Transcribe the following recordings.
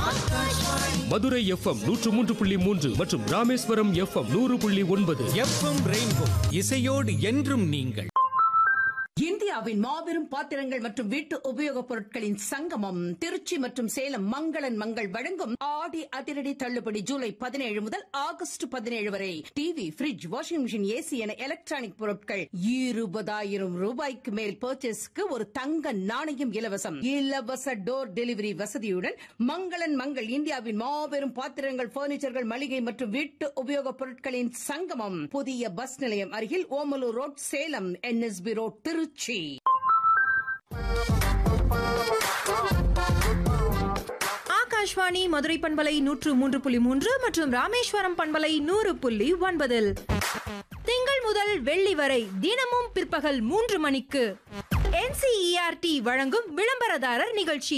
Madurai FM நூற்று மூன்று புள்ளி மூன்று மற்றும் ராமேஸ்வரம் எஃப்எம் நூறு புள்ளி ஒன்பது எஃப்எம் ரெயின்போ இசையோடு என்றும் நீங்கள் இந்தியாவின் மாபெரும் பாத்திரங்கள் மற்றும் வீட்டு உபயோகப் பொருட்களின் சங்கமம் திருச்சி மற்றும் சேலம் மங்களன் மங்கள் வழங்கும் ஆடி அதிரடி தள்ளுபடி ஜூலை பதினேழு முதல் ஆகஸ்ட் பதினேழு வரை TV fridge washing machine AC என எலக்ட்ரானிக் பொருட்கள் இருபதாயிரம் ரூபாய்க்கு மேல் பர்ச்சேஸ்க்கு ஒரு தங்க நாணயம் இலவசம் இலவச டோர் டெலிவரி வசதியுடன் மங்களன் மங்கள் இந்தியாவின் மாபெரும் பாத்திரங்கள் பர்னிச்சர்கள் மளிகை மற்றும் வீட்டு உபயோகப் பொருட்களின் சங்கமம் புதிய பஸ் நிலையம் அருகில் Omalur road Salem NSP road Trichy Akashvani Madurai பண்பலை நூற்று மூன்று புள்ளி மூன்று மற்றும் ராமேஸ்வரம் பண்பலை நூறு புள்ளி ஒன்பதில் திங்கள் முதல் வெள்ளி வரை தினமும் பிற்பகல் மூன்று மணிக்கு என்சிஇஆர்டி வழங்கும் விளம்பரதாரர் நிகழ்ச்சி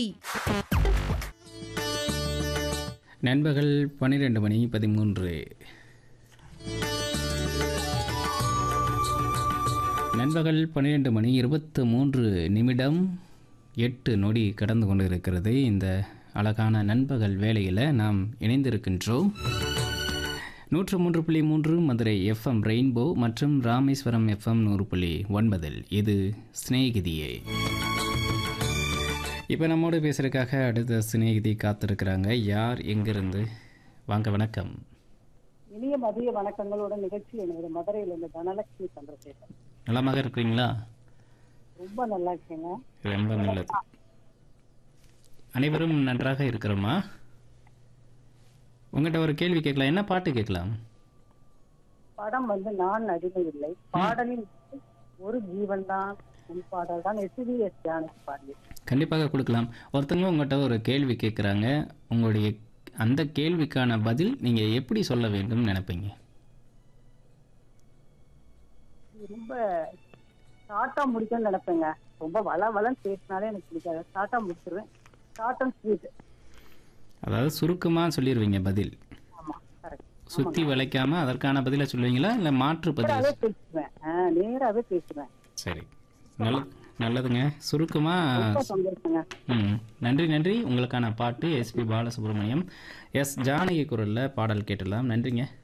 நண்பகல் பன்னிரெண்டு மணி பதிமூன்று நண்பகல் பன்னிரெண்டு மணி இருபத்து மூன்று நிமிடம் எட்டு நொடி கடந்து கொண்டு இருக்கிறது இந்த அழகான நண்பகல் வேளையில் நாம் இணைந்திருக்கின்றோம் நூற்று மூன்று புள்ளி மூன்று மதுரை எஃப்எம் ரெயின்போ மற்றும் ராமேஸ்வரம் எஃப்எம் நூறு புள்ளி ஒன்பதில் இது சிநேகிதியே இப்போ நம்மோடு பேசுறதுக்காக அடுத்த சிநேகிதி காத்திருக்கிறாங்க யார் எங்கிருந்து வாங்க வணக்கம் இனிய மதிய வணக்கங்களோட நிகழ்ச்சி எனது மதுரையில இருந்து தனலட்சுமி சந்திரசேகர் நலமாக இருக்கிறீங்களா ரொம்ப நல்லா இருக்கேங்க ரொம்ப நல்லது அனைவரும் நன்றாக இருக்கிறோமா உங்கள்கிட்ட ஒரு கேள்வி கேட்கலாம் என்ன பாட்டு கேட்கலாம் படம் வந்து நான் அடிமை இல்லை பாடலில் ஒரு ஜீவன் தான் உன் பாடல் தான் எஸ்பி எஸ் ஜானகி பாடியது கண்டிப்பாக கொடுக்கலாம் ஒருத்தவங்க உங்கள்கிட்ட ஒரு கேள்வி கேட்குறாங்க உங்களுடைய அந்த கேள்விக்கான பதில் நீங்கள் எப்படி சொல்ல வேண்டும் நினைப்பீங்க இது ரொம்ப ஷார்ட்டா முடிக்கணும்னு நினைப்பேங்க ரொம்ப வள வளன்னு பேசினாலே எனக்கு பிடிக்காது ஷார்ட்டா முடிச்சிருவேன் ஷார்ட் அண்ட் ஸ்வீட் அதாவது சுருக்கமாக சொல்லிடுவீங்க பதில் ஆமா கரெக்ட் சுற்றி வளைக்காம அதற்கான பதிலை சொல்லுவீங்களா இல்லை மாற்று பதில் நேராவே பேசுவேன் ஆ, நேராவே பேசுவேன் சரி நல்ல நல்லதுங்க சுருக்கமாக ரொம்ப சந்தோஷங்க ம் நன்றி நன்றி உங்களுக்கான பாட்டு எஸ்பி பாலசுப்ரமணியம் எஸ் ஜானகி குரலில் பாடல் கேட்டலாம் நன்றிங்க